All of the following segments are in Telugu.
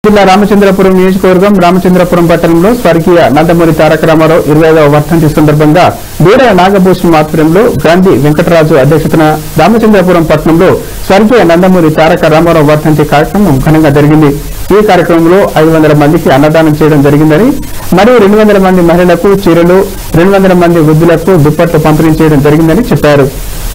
జిల్లా రామచంద్రపురం నియోజకవర్గం రామచంద్రపురం పట్టణంలో స్వర్గీయ నందమూరి తారక రామారావు ఇరవై ఐదవ వర్ధంతి సందర్భంగా బీడ నాగభూషణం ఆధ్వర్యంలో గాంధీ వెంకటరాజు అధ్యక్షతన రామచంద్రపురం పట్టణంలో స్వర్గీయ నందమూరి తారక రామారావు వర్ధంతి కార్యక్రమం ఘనంగా జరిగింది ఈ కార్యక్రమంలో ఐదు వందల మందికి అన్నదానం చేయడం జరిగిందని మరియు రెండు వందల మంది మహిళలకు చీరలు రెండు వందల మంది వృద్ధులకు దుప్పట్లు పంపిణీ చేయడం జరిగిందని చెప్పారు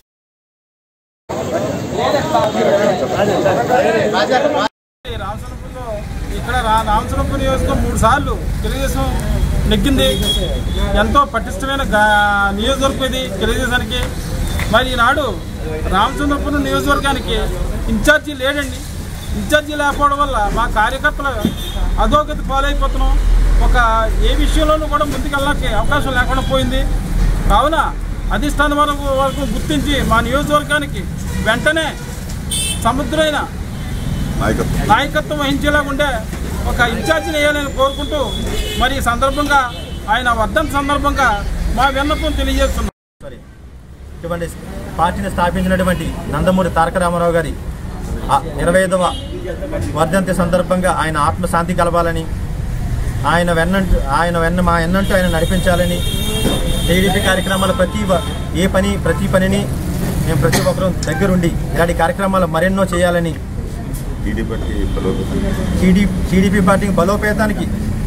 రామచంద్రపురంలో ఇక్కడ రా- రామచంద్రపురం నియోజకవర్గం మూడు సార్లు తెలుగుదేశం నెగ్గింది ఎంతో పటిష్టమైన గా- నియోజకవర్గం ఇది తెలుగుదేశానికి మరి ఈనాడు రామచంద్రపురం నియోజకవర్గానికి ఇన్ఛార్జీ లేడండి ఇన్ఛార్జీ లేకపోవడం వల్ల మా కార్యకర్తలు అధోగతి పాలైపోతున్నాం ఒక ఏ విషయంలోనూ కూడా ముందుకెళ్ళడానికి అవకాశం లేకుండా పోయింది కావున అధిష్టానం వరకు వరకు గుర్తించి మా నియోజకవర్గానికి వెంటనే సముద్రైన నాయకత్వం వహించేలాగా ఉండే ఒక ఇన్ఛార్జిని వేయాలని కోరుకుంటూ మరి ఈ సందర్భంగా ఆయన వర్ధన్ సందర్భంగా మా విన్నపం తెలియజేస్తున్నాం సారీ ఇటువంటి పార్టీని స్థాపించినటువంటి నందమూరి తారక రామారావు గారి ఆ ఇరవై ఐదవ వర్ధంతి సందర్భంగా ఆయన ఆత్మశాంతి కలవాలని ఆయన వెన్నంటూ ఆయన వెన్న మా వెన్నంటూ ఆయన నడిపించాలని టీడీపీ కార్యక్రమాలు ప్రతి వ- ఏ పని ప్రతి పనిని మేము ప్రతి ఒక్కరూ దగ్గరుండి ఇలాంటి కార్యక్రమాలు మరెన్నో చేయాలని టీడీపీకి బలోపేతం టీడీ టీడీపీ పార్టీ బలోపేతానికి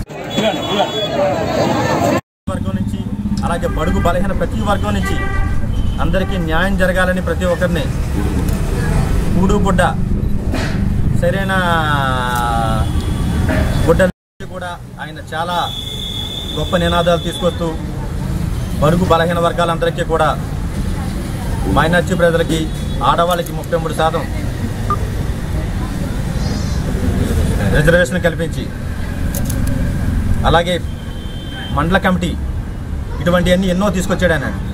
వర్గం నుంచి అలాగే బడుగు బలహీన ప్రతి వర్గం నుంచి అందరికీ న్యాయం జరగాలని ప్రతి ఒక్కరిని కూడు గుడ్డ సరైన గుడ్డ నుంచి కూడా ఆయన చాలా గొప్ప నినాదాలు తీసుకొస్తూ బడుగు బలహీన వర్గాలందరికీ కూడా మైనార్టీ ప్రజలకి ఆడవాళ్ళకి ముప్పై మూడు శాతం రిజర్వేషన్ కల్పించి అలాగే మండల కమిటీ ఇటువంటివన్నీ ఎన్నో తీసుకొచ్చాడు ఆయన